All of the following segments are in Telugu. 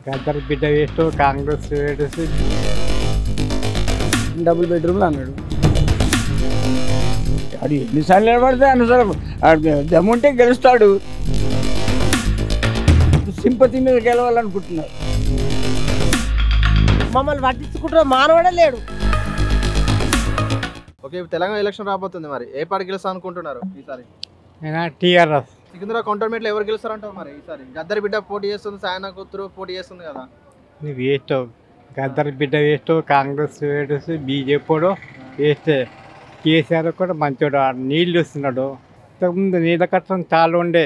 గద్దర్ బిడ్డ వేస్ట్ కాంగ్రెస్ వేస్ట్ డబుల్ బెడ్రూమ్లు అన్నాడు అది ఎన్నిసార్లు నిలబడితే అన్నిసార్లు అది దమ్ముంటే గెలుస్తాడు సింపతి మీద గెలవాలనుకుంటున్నారు మమ్మల్ని పట్టించుకుంటున్న మానవుడే లేడు ఓకే ఇప్పుడు తెలంగాణ ఎలక్షన్ రాబోతుంది మరి ఏ పార్టీ గెలుస్తా అనుకుంటున్నారు ఈసారి టీఆర్ఎస్ సికింద్రా కంటోన్మెంట్ లో ఎవరు గెలుస్తారంటావు మరి ఈసారి గద్దర్ బిడ్డ పోటీ చేస్తుంది సాయన కూతురు పోటీ చేస్తుంది కదా వేస్ట్ గద్దర్ బిడ్డ waste Congress waste BJP waste KCR కూడా మంచోడు ఆ నీళ్ళు వస్తున్నాడు ఇంతకుముందు నీళ్ళ కట్టడం చాలా ఉండే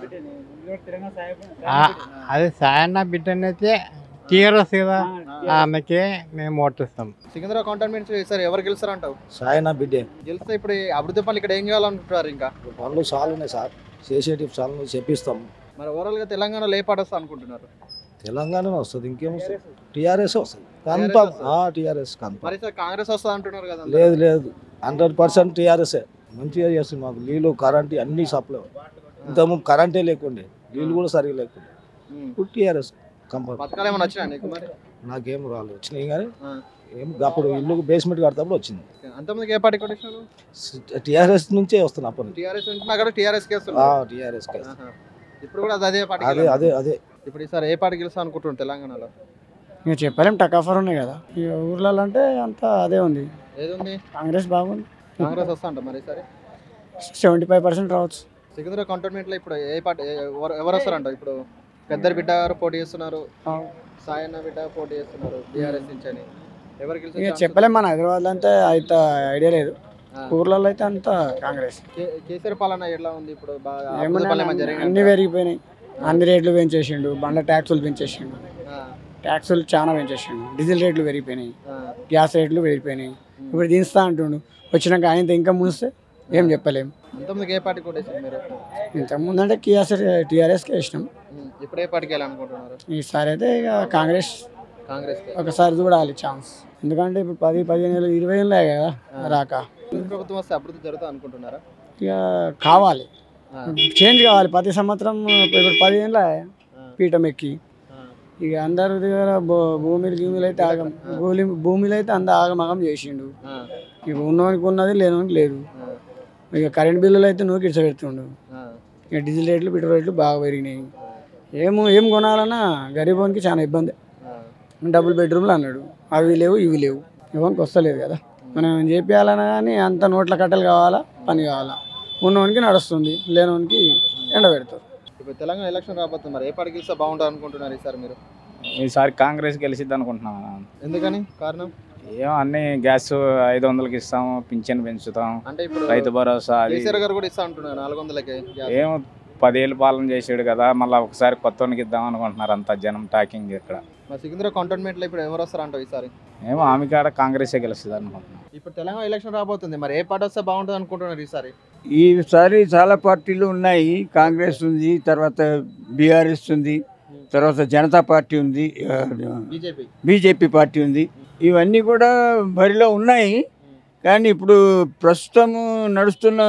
ఆ, అదే సాయన్న బిడ్డనైతే టీఆర్ఎస్ కదా ఆమెకే మేము ఓటిస్తాం సికింద్రా కంటోన్మెంట్ ఈసారి ఎవరు గెలుస్తారంటావు సాయన బిడ్డే గెలిస్తే ఇప్పుడు ఈ అభివృద్ధి పనులు ఇక్కడ ఏం కావాలనుకుంటున్నారు ఇంకా పనులు చాలా ఉన్నాయి సార్ చేసేటివి చాలా చెప్పిస్తాం మరి ఓవరాల్ గా తెలంగాణలో ఏ పాట వస్తా అనుకుంటున్నారు తెలంగాణనే వస్తుంది ఇంకేం వస్తుంది టీఆర్ఎస్ వస్తుంది కన్ఫామ్ టీఆర్ఎస్ కన్ఫామ్ మరి ఈసారి కాంగ్రెస్ వస్తా అంటున్నారు కదా అందరూ. లేదు లేదు హండ్రెడ్ పర్సెంట్ టీఆర్ఎస్ఏ మంచిగా చేస్తుంది మాకు నీళ్ళు కరెంట్ అన్ని సప్లై ఇంతకుముందు కరెంటే లేకుండే నీళ్ళు కూడా సరిగా లేకుండే ఉమ్. ఇప్పుడు టీఆర్ఎస్ కంపల్సరీ పథకాలు ఏమైనా వచ్చినా నీకు మరి నాకేం రాలేదు వచ్చినాయి కానీ ఆ. ఏం అప్పుడు ఇల్లు బేస్మెంట్ కడతాప్పుడు వచ్చింది అంతమందికి ఏ పార్టీ కొట్టేసాను టీఆర్ఎస్ నుంచే వస్తుంది అప్పటి నుంచి టీఆర్ఎస్ ఉంటున్నా కదా టీఆర్ఎస్ కేస్తున్నారు టీఆర్ఎస్ ఇప్పుడు కూడా అది అదే పార్టీ అదే అదే అదే ఇప్పుడు ఈసారి ఏ పార్టీ గెలుస్తా అనుకుంటున్నారు తెలంగాణలో ఇక చెప్పలేం టకాఫర్ ఉన్నాయి కదా ఇక ఊర్లలో అంటే అంతా అదే ఉంది ఏది ఉంది కాంగ్రెస్ బాగుంది కాంగ్రెస్ వస్తా అంట మరి ఈసారి సెవెంటీ ఫైవ్ పర్సెంట్ రావచ్చు సికింద్రా కంటోన్మెంట్ లో ఇప్పుడు ఏ పార్టీ ఏ- ఎవరు ఎవరు వస్తారంట ఇప్పుడు పెద్దరి బిడ్డ గారు పోటీ చేస్తున్నారు సాయన్న బిడ్డ పోటీ చేస్తున్నారు బీఆర్ఎస్ నుంచి అని ఎవరు ఇక గెలిచే చెప్పలేం మన హైదరాబాద్లో అంతే అయితే ఐడియా లేదు ఆ. ఊర్లలో అయితే అంతా కాంగ్రెస్ కే- కేసీఆర్ పాలన ఎట్లా ఉంది ఇప్పుడు బాగా అభివృద్ధి ఏమన్నా పనులు ఏమైనా జరిగినాయా? అన్ని పెరిగిపోయినాయి అన్ని రేట్లు పెంచేసిండు బండ్ల ట్యాక్సులు పెంచేసిండు ఆ, ట్యాక్సులు చాలా పెంచేసిండు డీజిల్ రేట్లు పెరిగిపోయినాయి ఆ, గ్యాస్ రేట్లు పెరిగిపోయినాయి ఇప్పుడు దించుతా అంటుండు వచ్చినాక ఆయన ఇంకా ముంస్తే ఏం చెప్పలేం అంతమందికి ఏ పార్టీ కొట్టేసారు మీరు ఇంతకుముందు అంటే టీఆర్ఎస్ టీఆర్ఎస్కే ఇష్టం ఉమ్, ఇప్పుడు ఏ పార్టీకి వెళ్ళాలనుకుంటున్నారు ఈసారి అయితే ఇక కాంగ్రెస్ కాంగ్రెస్ ఒకసారి చూడాలి ఛాన్స్ ఎందుకంటే ఇప్పుడు పది పదిహేను ఏళ్ళు ఇరవై ఏళ్ళే కదా రాక ప్రభుత్వం వస్తే అభివృద్ధి జరుగుతుంది అనుకుంటున్నారా ఇక కావాలి ఆ, చేంజ్ కావాలి ప్రతి సంవత్సరం ఇప్పుడు పది ఏళ్ళ ఆ, పీఠం ఎక్కి ఆ, ఇక అందరి దగ్గర భూ- భూమిలు గీములు అయితే ఆగం భూమి భూమిలో అయితే అంత ఆగమాగం చేసిండు ఆ, ఇక ఉన్నవానికి ఉన్నది లేనివానికి లేదు ఆ, ఇక కరెంట్ బిల్లులు అయితే నువ్వు కిడిచబెడుతుండు ఆ, ఇక డీజిల్ రేట్లు పెట్రోల్ రేట్లు బాగా పెరిగినాయి ఏమో ఏం కొనాలన్నా గరీబానికి చాలా ఇబ్బంది ఆ. డబుల్ బెడ్రూమ్లు అన్నాడు అవి లేవు ఇవి లేవు ఇవ్వనికి వస్తలేదు కదా మనం చేపియాలన్నా కానీ అంత నోట్ల కట్టలు కావాలా పని కావాలా ఉన్నవానికి నడుస్తుంది లేనివానికి ఎండ పెడతారు ఇప్పుడు తెలంగాణ ఎలక్షన్ రాబోతుంది మరి ఏ పార్టీ గెలిస్తే బాగుంటుంది అనుకుంటున్నారు ఈసారి మీరు ఈసారి కాంగ్రెస్ గెలిచిద్ది అనుకుంటున్నాను ఎందుకని కారణం ఏమో అన్ని గ్యాస్ ఐదు వందలకి ఇస్తాము పింఛన్ పెంచుతాం అంటే ఇప్పుడు రైతు భరోసా అది కేసీఆర్ గారు కూడా ఇస్తా అంటున్నారు నాలుగు వందలకి గ్యాస్. ఏమో పదేళ్ళు పాలన చేసాడు కదా మళ్ళీ ఒకసారి కొత్తనికి ఇద్దాం అనుకుంటున్నారు అంత జనం టాకింగ్ ఇక్కడ మరి సికింద్రా కంటోన్మెంట్ లో ఇప్పుడు ఎవరు వస్తారంటావు ఈసారి ఏమో ఆమె కాడ కాంగ్రెసే గెలుస్తుంది అనుకుంటున్నాం ఇప్పుడు తెలంగాణ ఎలక్షన్ రాబోతుంది మరి ఏ పార్టీ వస్తే బాగుంటుంది అనుకుంటున్నారు ఈసారి ఈసారి చాలా పార్టీలు ఉన్నాయి కాంగ్రెస్ ఉంది తర్వాత బీఆర్ఎస్ ఉంది తర్వాత జనతా పార్టీ ఉంది ఆ, బీజేపీ బీజేపీ పార్టీ ఉంది ఇవన్నీ కూడా బరిలో ఉన్నాయి కానీ ఇప్పుడు ప్రస్తుతం నడుస్తున్న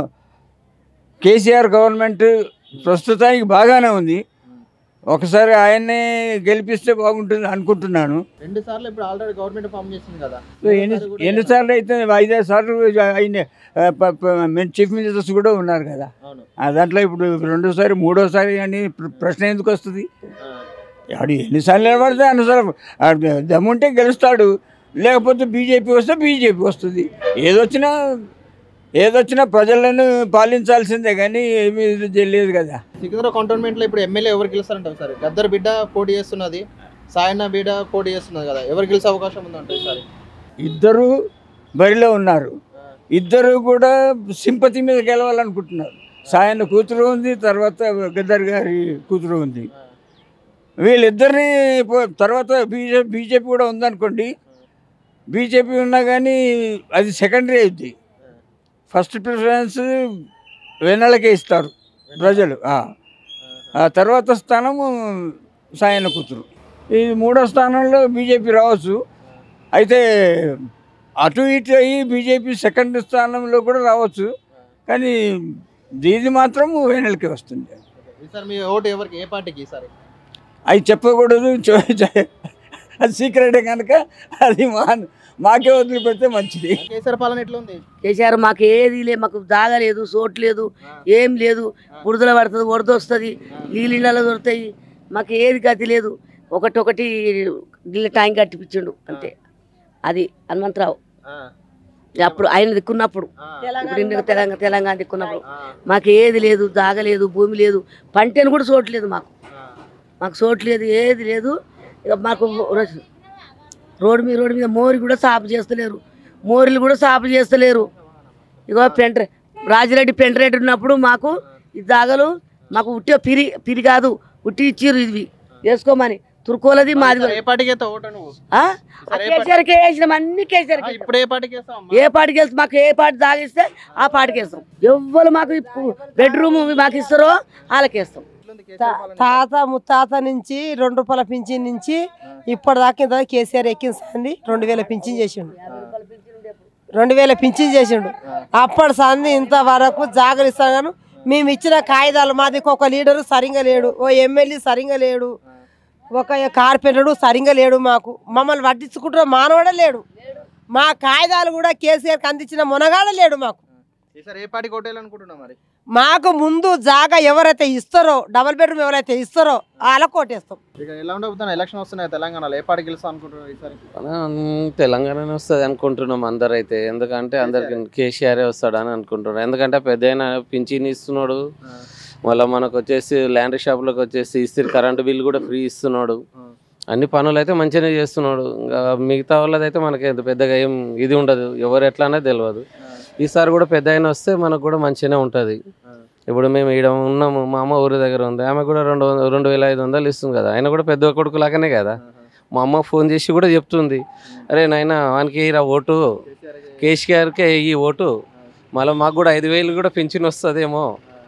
కేసీఆర్ గవర్నమెంట్ ప్రస్తుతానికి బాగానే ఉంది ఒకసారి ఆయన్నే గెలిపిస్తే బాగుంటుంది అనుకుంటున్నాను రెండు సార్లు ఇప్పుడు ఆల్రెడీ గవర్నమెంట్ ఫామ్ చేసింది కదా సో ఎన్ని మూడోసారి కూడా ఎన్నిసార్లు అయితే ఐదారు సార్లు ఆయన ఆ, ప- ప- చీఫ్ మినిస్టర్స్ కూడా ఉన్నారు కదా అవును ఆ దాంట్లో ఇప్పుడు రెండోసారి మూడోసారి అని ప్ర- ప్రశ్న ఎందుకు వస్తుంది ఆ, ఆడు ఎన్నిసార్లు నిలబడితే అన్నిసార్లు ఆడు దమ్ముంటే గెలుస్తాడు లేకపోతే బీజేపీ వస్తే బీజేపీ వస్తుంది ఏదొచ్చినా ఏదొచ్చినా ప్రజలను పాలించాల్సిందే కానీ ఏమీ ఇది లేదు కదా సికింద్రా కంటోన్మెంట్ లో ఇప్పుడు ఎమ్మెల్యే ఎవరు గెలుస్తారంటావు సార్ గద్దర్ బిడ్డ పోటీ చేస్తున్నది సాయన్న బిడ్డ పోటీ చేస్తున్నది కదా ఎవరు గెలిచే అవకాశం ఉందంటే ఈసారి ఇద్దరు బరిలో ఉన్నారు ఇద్దరు కూడా సింపతి మీద గెలవాలనుకుంటున్నారు సాయన్న కూతురు ఉంది తర్వాత గద్దర్ గారి కూతురు ఉంది వీళ్ళిద్దరిని పో- తర్వాత బీజేపీ బీజేపీ కూడా ఉందనుకోండి బీజేపీ ఉన్నా కానీ అది సెకండరీ అవుద్ది ఫస్ట్ ప్రిఫరెన్స్ వెన్నెలకే ఇస్తారు ప్రజలు ఆ. ఆ తర్వాత స్థానము సాయన్న కూతురు ఈ మూడో స్థానంలో బీజేపీ రావచ్చు అయితే అటు ఇటు అయ్యి బీజేపీ సెకండ్ స్థానంలో కూడా రావచ్చు కానీ ఇది మాత్రం వెనల్కి వస్తుంది ఈసారి మీ ఓటు ఎవరికి ఏ పార్టీకి ఈసారి అవి చెప్పకూడదు చో- చ- అది సీక్రెటే కనుక అది మా మాకే వదిలిపెడితే మంచిది కేసీఆర్ పాలన ఎట్లా ఉంది కేసీఆర్ మాకు ఏది లేదు మాకు జాగా లేదు చోటు లేదు ఏం లేదు బురదల పడుతుంది వరద వస్తుంది నీళ్ళు ఇళ్ళలో దొరుకుతాయి మాకు ఏది గతి లేదు ఒకటి ఒకటి నీళ్ళ ట్యాంక్ కట్టిపించిండు అంతే అది హనుమంతరావు ఆ, అప్పుడు ఆయన దిక్కున్నప్పుడు ఆ, ఇప్పుడు ఇండియా తెలంగాణ తెలంగాణ దిక్కున్నప్పుడు ఆ, మాకు ఏది లేదు జాగ లేదు భూమి లేదు పంటను కూడా చోట్లేదు మాకు ఆ. మాకు చోటు లేదు ఏది లేదు ఇక మాకు రో- రోడ్డు మీద రోడ్డు మీద మోరి కూడా సాపు చేస్తలేరు మోరీలు కూడా సాపు చేస్తలేరు ఇగో పెంట రాజిరెడ్డి పెంటరెడ్డి ఉన్నప్పుడు మాకు ఈ జాగలు మాకు ఉట్టి పిరి పిరి కాదు ఉట్టి ఇచ్చిర్రు ఇవి వేసుకోమని తుర్కోలది మాది ఈసారి ఏ పార్టీకి వేస్తావు ఓటు నువ్వు ఆ? ఆ కేసీఆర్కి వేసినాం అన్ని ఆ, కేసీఆర్కి ఇప్పుడు ఏ పార్టీకి వేస్తావు అమ్మా? ఏ పాటికి వెళ్తే మాకు ఏ పాటి తాగిస్తే ఆ పాటికి వేస్తాం ఎవ్వరు మాకు బెడ్రూమ్ మాకు ఇస్తారో వాళ్ళకి వేస్తాం ఎట్లుంది కేసీఆర్ పాలన? తాత ముత్తాత నుంచి రెండు రూపాయల పింఛన్ నుంచి ఇప్పటిదాకా ఇంత కేసీఆర్ ఎక్కించింది రెండు వేల పింఛన్ చేసిండు రెండు వేల పింఛన్ చేసిండు అప్పటి సంది ఇంతవరకు జాగలు ఇస్తాను మేము ఇచ్చిన కాగితాలు మాది ఒక లీడరు సరిగా లేడు ఓ ఎమ్మెల్యే సరిగా లేడు ఒక కార్పెంటరు సరిగా లేడు మాకు మమ్మల్ని పట్టించుకుంటున్న మానవుడే లేడు మా కాగితాలు కూడా కేసీఆర్కి అందించిన మునగాడ లేడు మాకు ఈసారి ఏ పార్టీకి ఓటేయాలనుకుంటున్నావు మరి మాకు ముందు జాగా ఎవరైతే ఇస్తారో డబల్ బెడ్రూమ్ ఎవరైతే ఇస్తారో వాళ్ళకి కొట్టేస్తాం ఇక ఎలా ఉండబోతున్నా ఎలక్షన్ వస్తున్నాయి తెలంగాణలో ఏ పార్టీ గెలుస్తా అనుకుంటున్నావు ఈసారి మనం తెలంగాణనే వస్తుంది అనుకుంటున్నాం అందరైతే ఎందుకంటే అందరికి కేసీఆర్ వస్తాడని అనుకుంటున్నాం ఎందుకంటే పెద్ద ఆయన పింఛన్ ఇస్తున్నాడు మళ్ళీ మనకు వచ్చేసి ల్యాండ్ షాప్లోకి వచ్చేసి ఇస్త్రీ కరెంటు బిల్ కూడా ఫ్రీ ఇస్తున్నాడు అన్ని పనులు అయితే మంచిగానే చేస్తున్నాడు ఇంకా మిగతా వాళ్ళదైతే మనకి ఎంత పెద్దగా ఏం ఇది ఉండదు ఎవరు ఎట్లా అనేది తెలియదు ఈసారి కూడా పెద్ద ఆయన వస్తే మనకు కూడా మంచిగానే ఉంటుంది ఇప్పుడు మేము ఈడ ఉన్నాము మా అమ్మ ఊరి దగ్గర ఉంది ఆమె కూడా రెండు వంద- రెండు వేల ఐదు వందలు ఇస్తుంది కదా ఆయన కూడా పెద్ద కొడుకు లాగానే కదా మా అమ్మ ఫోన్ చేసి కూడా చెప్తుంది అరే నాయన వానికి రా ఓటు కేసీఆర్కే ఈ ఓటు మళ్ళీ మాకు కూడా ఐదు వేలు కూడా పెన్షన్ వస్తుందేమో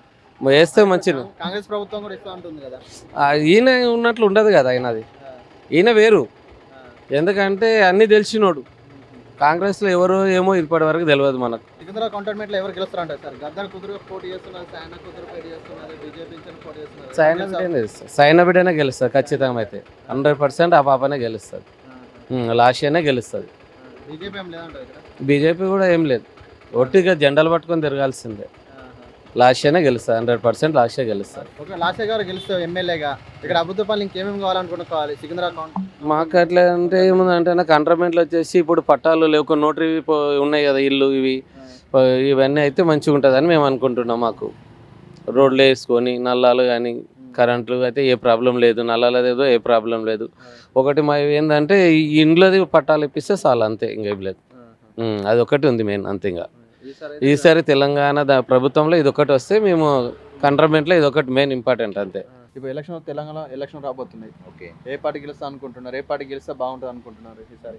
వేస్తే మంచిది కాంగ్రెస్ ప్రభుత్వం కూడా ఇస్తా ఉంటుంది కదా ఆ, ఈయన ఉన్నట్లు ఉండదు కదా ఆయనది ఈయన వేరు ఎందుకంటే అన్నీ తెలిసినోడు కాంగ్రెస్లో ఎవరు ఏమో ఇప్పటి వరకు తెలియదు మనకు సికింద్రాబాద్ కంటోన్మెంట్ లో ఎవరు గెలుస్తారంట సార్ గద్దర్ కుదురు పోటీ చేస్తున్నారు సాయన కుదురు పోటీ చేస్తున్నారు బీజేపీ నుంచి పోటీ చేస్తున్నారు సైనా బిడ్డనే గెలుస్తుంది సైనా బిడ్డనే గెలుస్తుంది ఖచ్చితంగా అయితే హండ్రెడ్ పర్సెంట్ ఆ పాపనే గెలుస్తుంది లాస్ట్ ఇయర్నే గెలుస్తుంది బీజేపీ ఏం లేదంట ఇక్కడ బీజేపీ కూడా ఏం లేదు ఒట్టిగా జెండాలు పట్టుకొని తిరగాల్సిందే లాస్ట్ ఇయర్నే గెలుస్తుంది హండ్రెడ్ పర్సెంట్ లాస్ట్ ఇయర్ గెలుస్తుంది ఓకే లాస్ట్ గారు గెలిస్తే ఎమ్మెల్యేగా ఇక్కడ అభివృద్ధి పనులు ఇంకేమేమి కావాలనుకున్నా కావాలి సికింద్రాబాద్ కౌంట్ మాకు అట్లా అంటే ఏముందంటే నాకు కంట్రమెంట్లు వచ్చేసి ఇప్పుడు పట్టాలు లేవు నోటరీ ఉన్నాయి కదా ఇల్లు ఇవి ప- ఇవన్నీ అయితే మంచిగా ఉంటుందని మేము అనుకుంటున్నాం మాకు రోడ్లు వేసుకొని నల్లాలు కానీ కరెంట్లు అయితే ఏ ప్రాబ్లం లేదు నల్లాలది ఏదో ఏ ప్రాబ్లం లేదు ఒకటి మా ఏంటంటే ఈ ఇండ్లది పట్టాలు ఇప్పిస్తే చాలు అంతే ఇంకా ఏం లేదు ఉమ్, అది ఒకటి ఉంది మెయిన్ అంతే ఇంకా ఈసారి ఈసారి తెలంగాణ దా- ప్రభుత్వంలో ఇది ఒకటి వస్తే మేము కంట్రమెంట్లో ఇది ఒకటి మెయిన్ ఇంపార్టెంట్ అంతే ఇప్పుడు ఎలక్షన్ తెలంగాణ ఎలక్షన్ రాబోతున్నాయి ఓకే ఏ పార్టీ గెలుస్తా అనుకుంటున్నారు ఏ పార్టీ గెలిస్తే బాగుంటుంది అనుకుంటున్నారు ఈసారి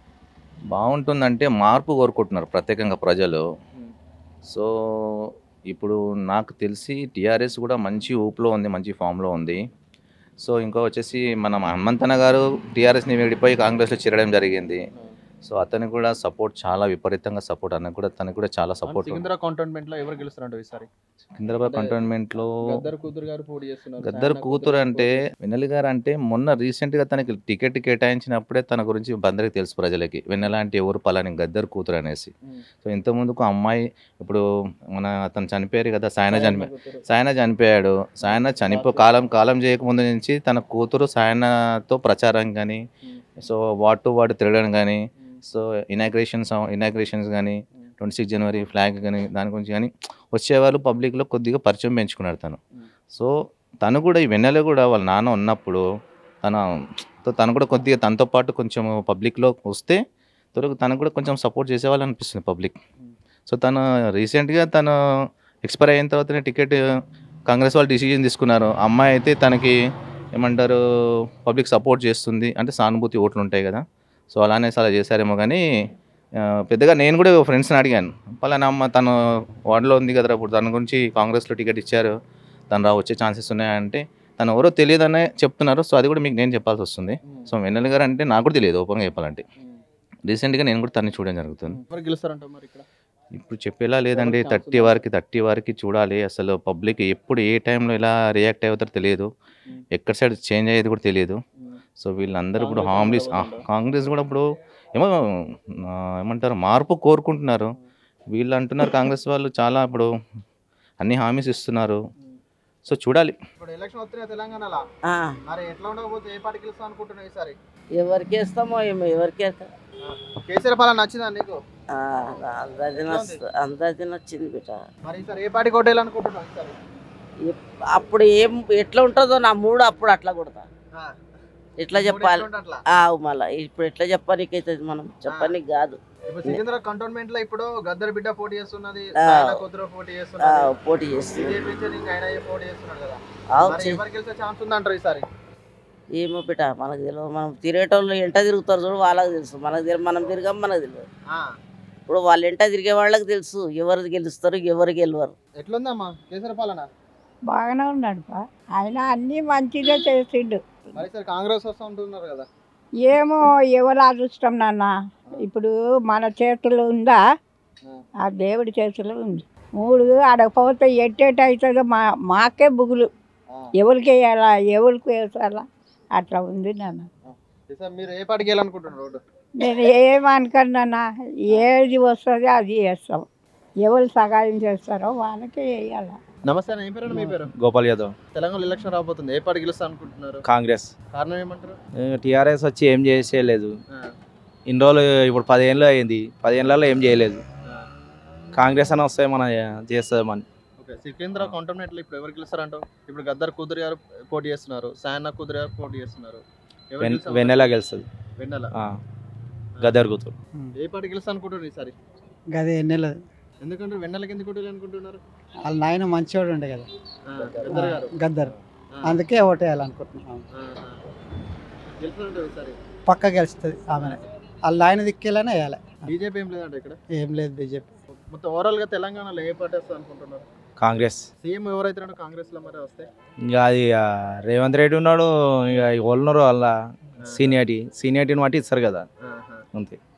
బాగుంటుందంటే మార్పు కోరుకుంటున్నారు ప్రత్యేకంగా ప్రజలు సో ఇప్పుడు నాకు తెలిసి టీఆర్ఎస్ కూడా మంచి ఊపులో ఉంది మంచి ఫామ్లో ఉంది సో ఇంకో వచ్చేసి మన హనుమంతన గారు టీఆర్ఎస్ని విడిపోయి కాంగ్రెస్లో చేరడం జరిగింది సో అతనికి కూడా సపోర్ట్ చాలా విపరీతంగా సపోర్ట్ అతనికి కూడా తనకు కూడా చాలా సపోర్ట్ సికింద్రా కంటోన్మెంట్ లో ఎవరు గెలుస్తారంట ఈసారి సికింద్రాబాద్ అంటే కంటోన్మెంట్లో గద్దర్ కూతురు గారు పోటీ చేస్తున్నారు గద్దర్ సాయన కూతురు అంటే పోటీ- వెన్నెల గారు అంటే మొన్న రీసెంట్గా తనకి టికెట్ కేటాయించినప్పుడే తన గురించి అందరికీ తెలుసు ప్రజలకి వెన్నెల అంటే ఎవరు పలాని గద్దర్ కూతురు అనేసి ఉమ్. సో ఇంతకుముందుకు అమ్మాయి ఇప్పుడు మన అతను చనిపోయారు కదా సాయన సాయన చనిపోయి కూతురు. సాయన చనిపోయాడు సాయన చనిపో కాలం కాలం చేయకముందు నుంచి తన కూతురు సాయనతో ప్రచారం కానీ సో వాటు వాటు తిరగడం కానీ సో ఇనాగ్రేషన్స్ ఇనాగ్రేషన్స్ కానీ ట్వంటీ సిక్స్ జనవరి ఫ్లాగ్ కానీ దాని గురించి కానీ వచ్చేవాళ్ళు పబ్లిక్లో కొద్దిగా పరిచయం పెంచుకున్నాడు తను సో తను కూడా ఈ వెన్నెల కూడా వాళ్ళ నాన్న ఉన్నప్పుడు తన తో తను కూడా కొద్దిగా తనతో పాటు కొంచెం పబ్లిక్లో వస్తే త్వరగా తనకు కూడా కొంచెం సపోర్ట్ చేసేవాళ్ళు అనిపిస్తుంది పబ్లిక్ సో తను రీసెంట్గా తను ఎక్స్పైర్ అయిన తర్వాతనే టికెట్ కాంగ్రెస్ వాళ్ళు డిసిజన్ తీసుకున్నారు అమ్మాయి అయితే తనకి ఏమంటారు పబ్లిక్ సపోర్ట్ చేస్తుంది అంటే సానుభూతి ఓట్లు ఉంటాయి కదా సో అలానే అలా చేశారేమో కానీ ఆ, పెద్దగా నేను కూడా ఫ్రెండ్స్ని అడిగాను పలానా అమ్మ తను వార్డులో ఉంది కదరా ఇప్పుడు తన గురించి కాంగ్రెస్లో టికెట్ ఇచ్చారు తను రా వచ్చే ఛాన్సెస్ ఉన్నాయంటే తను ఎవరో తెలియదనే చెప్తున్నారు సో అది కూడా మీకు నేను చెప్పాల్సి వస్తుంది సో వెన్నెల గారు అంటే నాకు కూడా తెలియదు ఓపెన్గా చెప్పాలంటే రీసెంట్గా నేను కూడా తన్ని చూడడం జరుగుతుంది ఎవరు గెలుస్తారంట మరి ఇక్కడ ఇప్పుడు చెప్పేలా లేదండి థర్టీ వరకు థర్టీ వరకు చూడాలి అసలు పబ్లిక్ ఎప్పుడు ఏ టైంలో ఎలా రియాక్ట్ అవుతారో తెలియదు ఎక్కడ సైడ్ చేంజ్ అయ్యేది కూడా తెలియదు సో వీళ్ళందరూ ఇప్పుడు హామ్లీస్ కాంగ్రెస్ కూడా ఇప్పుడు ఏమో ఆ, ఏమంటారు మార్పు కోరుకుంటున్నారు వీళ్ళు అంటున్నారు కాంగ్రెస్ వాళ్ళు చాలా ఇప్పుడు అన్ని హామీస్ ఇస్తున్నారు సో చూడాలి ఇప్పుడు ఎలక్షన్ వస్తున్నాయి తెలంగాణలో ఆ, మరి ఎట్లా ఉండకపోతే ఏ పార్టీ గెలుస్తా అనుకుంటున్నావు ఈసారి ఎవరికి వేస్తామో ఏమో ఎవరికి వేస్తాం కేసీఆర్ పాలన నచ్చిందా నీకు ఆ, అందరిది నచ్చ- అందరిది నచ్చింది బిడ్డ మరి ఈసారి ఏ పార్టీ కొట్టేయాలనుకుంటున్నావు ఈసారి ఎప్- అప్పుడు ఏం ఎట్లా ఉంటుందో నా మూడు అప్పుడు అట్లా కొడతా ఆ. ఎట్లా మూడు చెప్పాలి ఎట్లా ఉంటే అట్లా. ఆ, మళ్ళా ఇప్పుడు ఎట్లా చెప్పనీకైతే మనం చెప్పనీకి కాదు ఇప్పుడు సికింద్రాబాద్ కంటోన్మెంట్ లో ఇప్పుడు గద్దర్ బిడ్డ పోటీ చేస్తున్నది ఆ. సాయన కూతురు పోటీ ఆ, చేస్తున్నది పోటీ చేస్తుంది బీజేపీ నుంచి ఇంకా ఆయన పోటీ చేస్తున్నాడు కదా ఆ, మరి చే- ఎవరికి గెలిచే ఛాన్స్ ఉందంటారు ఈసారి ఏమో బిడ్డ మనకు తెలియదు మనం తిరిగేటోళ్ళు ఎంట తిరుగుతారు చూడు వాళ్ళకి తెలుసు మనకు తెలియదు మనం తిరగం మనకు తెలియదు ఆ. ఇప్పుడు వాళ్ళు ఎంట తిరిగే వాళ్ళకి తెలుసు ఎవరు గెలుస్తారు ఎవరు గెలవరు ఎట్లుందమ్మా కేసీఆర్ పాలన బాగానే ఉన్నాడు బా ఆయన అన్నీ మంచిగా చేసిండు మరి ఈసారి కాంగ్రెస్ వస్తూ ఉంటున్నారు కదా ఏమో ఎవరు అదృష్టం నాన్న ఇప్పుడు మన చేతిలో ఉందా ఆ దేవుడి చేతిలో ఉంది మూడు ఆడకపోతే ఎట్టేట అవుతుందో మా మాకే బుగులు ఎవరికి వేయాలా ఎవరికి వేసాలా అట్లా ఉంది నాన్న ఈసారి మీరు ఏ పార్టీకి వెళ్ళాలనుకుంటున్నారు రోడ్డు నేను ఏమనుకున్నా ఏది వస్తుందో అది చేస్తాం ఎవరు సహాయం చేస్తారో వాళ్ళకే వేయాలా నమస్తే అన్న, ఏం పేరు మీ పేరు గోపాల్ యాదవ్ తెలంగాణ ఎలక్షన్ రాబోతుంది ఏ పార్టీ గెలుస్తా అనుకుంటున్నారు కాంగ్రెస్ కారణం ఏమంటారు టీఆర్ఎస్ వచ్చి ఏం చేసేయలేదు ఆ. ఇన్ని రోజులు ఇప్పుడు పదిహేనులో అయింది పదిహేనులలో ఏం చేయలేదు కాంగ్రెస్ అని వస్తే మనం చేస్తామని ఓకే సికింద్రా కంటోన్మెంట్ లో ఇప్పుడు ఎవరు గెలుస్తారంటావు ఇప్పుడు గద్దర్ కూతురు గారు పోటీ చేస్తున్నారు సాయన్న కూతురు గారు పోటీ చేస్తున్నారు ఎవరు వెన్ గెలుస్తారు? వెన్నెల గెలుస్తుంది వెన్నెల ఆ. గద్దర్ కూతురు ఏ పార్టీ గెలుస్తా అనుకుంటున్నారు ఈసారి గదే నెల ఎందుకంటే వెన్నెలకి ఎందుకు పోటీ అనుకుంటున్నారు వాళ్ళ నాయన మంచివాడు ఉండే కదా ఆ, గద్దర్ గారు గద్దర్ ఆ. అందుకే ఓటేయాలనుకుంటున్నాం ఆహా. గెలుస్తారంటావు ఈసారి పక్క గెలుస్తుంది ఆమె వాళ్ళ నాయన దిక్కేలానే వేయాలి బీజేపీ ఏం లేదంట ఇక్కడ ఏం లేదు బీజేపీ మొత్తం ఓవరాల్ గా తెలంగాణలో ఏ పార్టీ వస్తుంది అనుకుంటున్నారు కాంగ్రెస్ సీఎం ఎవరైతే కాంగ్రెస్ లో మరి వస్తే ఇంకా అది ఆ, రేవంత్ రెడ్డి ఉన్నాడు ఇక వాళ్ళు ఉన్నారు వాళ్ళ సీనియారిటీ సీనియారిటీని బట్టి ఇస్తారు కదా ఆహా. అంతే